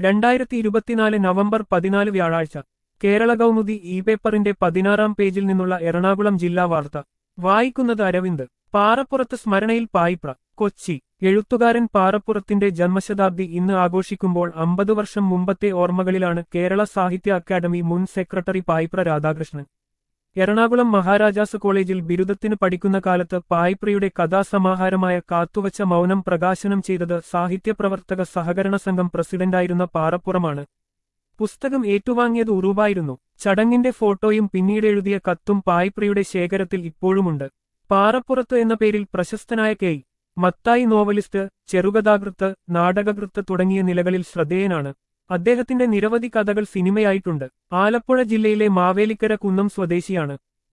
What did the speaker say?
രണ്ടായിരത്തി ഇരുപത്തിനാല് നവംബർ പതിനാല് വ്യാഴാഴ്ച കേരള കൗമുദി ഇ പേപ്പറിന്റെ പതിനാറാം പേജിൽ നിന്നുള്ള എറണാകുളം ജില്ലാ വാർത്ത വായിക്കുന്നത് അരവിന്ദ് പാറപ്പുറത്ത് സ്മരണയിൽ പായിപ്ര കൊച്ചി എഴുത്തുകാരൻ പാറപ്പുറത്തിന്റെ ജന്മശതാബ്ദി ഇന്ന് ആഘോഷിക്കുമ്പോൾ അമ്പത് വർഷം മുമ്പത്തെ ഓർമ്മകളിലാണ് കേരള സാഹിത്യ അക്കാദമി മുൻ സെക്രട്ടറി പായിപ്ര രാധാകൃഷ്ണൻ എറണാകുളം മഹാരാജാസ് കോളേജിൽ ബിരുദത്തിന് പഠിക്കുന്ന കാലത്ത് പായിപ്രയുടെ കഥാസമാഹാരമായ കാത്തുവച്ച മൗനം പ്രകാശനം ചെയ്തത് സാഹിത്യപ്രവർത്തക സഹകരണ സംഘം പ്രസിഡന്റായിരുന്ന പാറപ്പുറമാണ് പുസ്തകം ഏറ്റുവാങ്ങിയത് ഉറുവായിരുന്നു ചടങ്ങിന്റെ ഫോട്ടോയും പിന്നീട് എഴുതിയ കത്തും പായിപ്രയുടെ ശേഖരത്തിൽ ഇപ്പോഴുമുണ്ട് പാറപ്പുറത്ത് എന്ന പേരിൽ പ്രശസ്തനായ കെ മത്തായി നോവലിസ്റ്റ് ചെറുകഥാകൃത്ത് നാടകകൃത്ത് തുടങ്ങിയ നിലകളിൽ ശ്രദ്ധേയനാണ് അദ്ദേഹത്തിന്റെ നിരവധി കഥകൾ സിനിമയായിട്ടുണ്ട് ആലപ്പുഴ ജില്ലയിലെ മാവേലിക്കര കുന്നം സ്വദേശിയാണ്